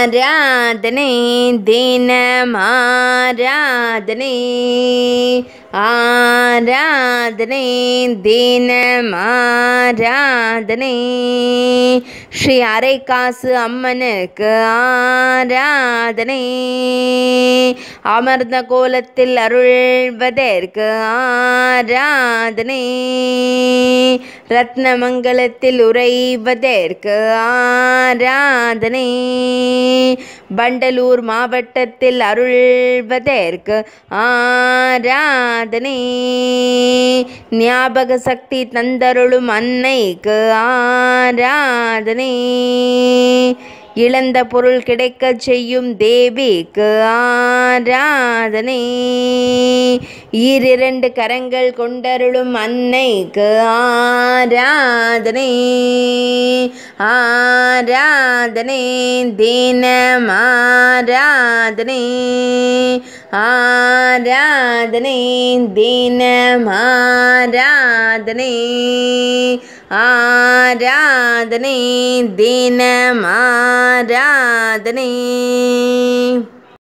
ஆராதனை தினமாராதனை ஆராதனை தினமாராதனை ஸ்ரீ அரைக்காசு அம்மனுக்கு ஆராதனை அமர்ந்த கோலத்தில் அருள்வதற்கு ஆராதனை ரத்னமங்கலத்தில் உறைவதற்கு ஆராதனை பண்டலூர் மாவட்டத்தில் அருள்வதற்கு ஆராதனை ஞாபக சக்தி தந்தருளும் அன்னைக்கு ஆராதனை இழந்த பொருள் கிடைக்கச் செய்யும் தேவிக்கு ஆராதனை ஈரிரண்டு கரங்கள் கொண்டருளும் அன்னைக்கு ஆராதனை ஆராதனை தினம் ஆராதனை ஆராதனை தினம் ஆராதனை ஆராதனை தினம் ஆராதனை